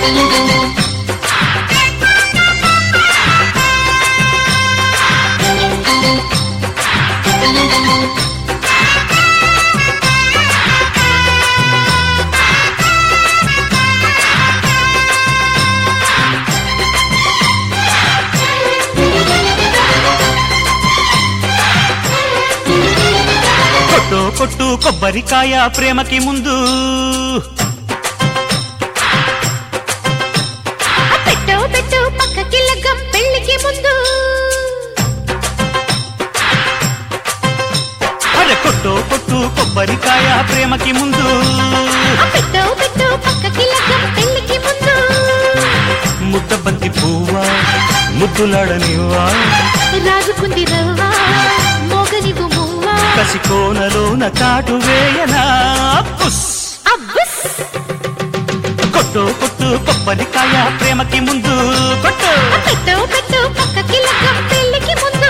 కొట్టు కొట్టు కొబ్బరికాయ ప్రేమకి ముందు ఆ పెట్టు పెట్టు పక్కకి లగ్గం పెళ్లికి ముందు అరే కొట్టు కొట్టు కొబ్బరికాయ ప్రేమకి ముందు ఆ పెట్టు పెట్టు పక్కకి లగ్గం పెళ్లికి ముందు ముద్ద బంతి పువ్వా ముద్దులాడనివ్వా రాజుకుంది రవ్వా మోగనివు మువ్వా కసి కోనలోన కాటు వేయనా పుస్ అబ్బస్ కొట్టు కొట్టు కొబ్బరికాయ ప్రేమకి ముందు కొట్టు ఆ పెట్టు పెట్టు పక్కకి లగ్గం పెళ్లికి ముందు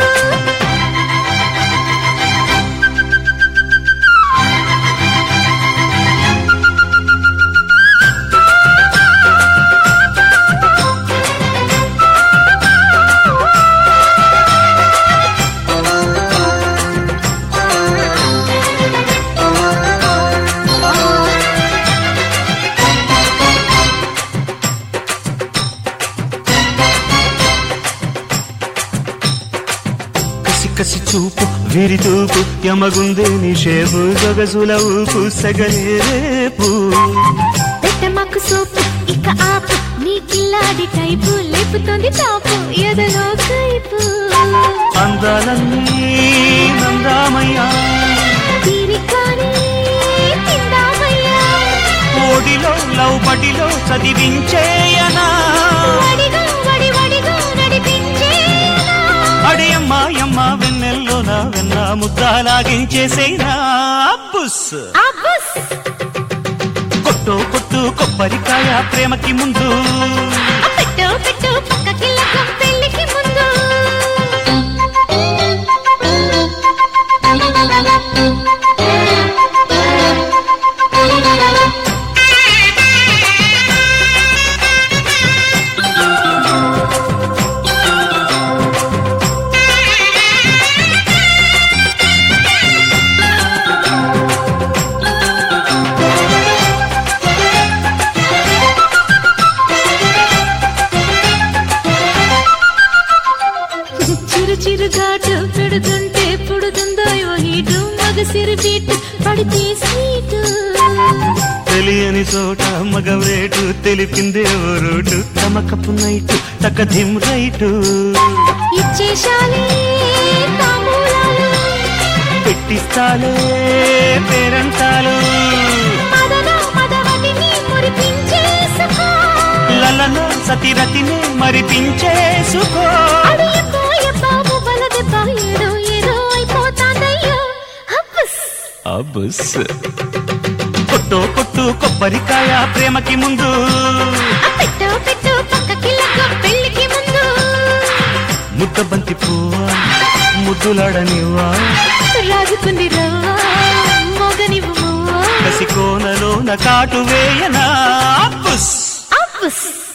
కసి కసి చూపు విరి తూపు యమగుందే నిషేపు గగజుల ఊపు సగలే రేపు పెట్టమాకు సోపు ఇక ఆపు నీ కిల్లాడి టైపు లేపుతోంది తాపు ఎదలో కైపు అందాలన్నీ నందామయ్యా తీరికాని తిందామయ్యా ఓడిలో లవ్ బడిలో చదివించేయనా వడిగా వడి వడిగా నడిపించేనా అడియమ్మా యమ్మ వెన్నెల్లో నా వెన్న ముద్దాలాగించేసేనా బుస్ అబ్బస్ కొట్టు కొట్టు కొబ్బరికాయ ప్రేమకి ముందు ఆ పెట్టు పెట్టు పక్కకి లగ్గం పెళ్లికి ముందు చిరు చిరు ఘాటు పెడుతుంటే పుడుతుందో ఓ హీటు మగ సిరి బీటు పడితే స్వీటు తెలియని చోట మగవేటు తెలిపిందే ఓ రోడ్డు తమకపు నైటు తకధిం రైటు ఇచ్చేశాలే తాంబూలాలు పెట్టిస్తాలే పేరంటాలు మదన మదవటిని మురిపించేసుకో లలన సతిరతిని మరిపించేసుకో అడియపోయ బాబు బలదెబ్బ ఏదో ఏదో అయిపోతాందయ్యో హబ్బస్ అబుస్ కొట్టు కొట్టు కొబ్బరికాయ ప్రేమకి ముందు ఆ పెట్టు పెట్టు పక్కకి లగ్గం పెళ్లికి ముందు ముద్ద బంతి పువ్వా ముద్దులాడనివ్వా రాజుకుంది రవ్వా మోగనివు మువ్వా కసి కోనలోన కాటు వేయనా అబ్బుస్ అబ్బస్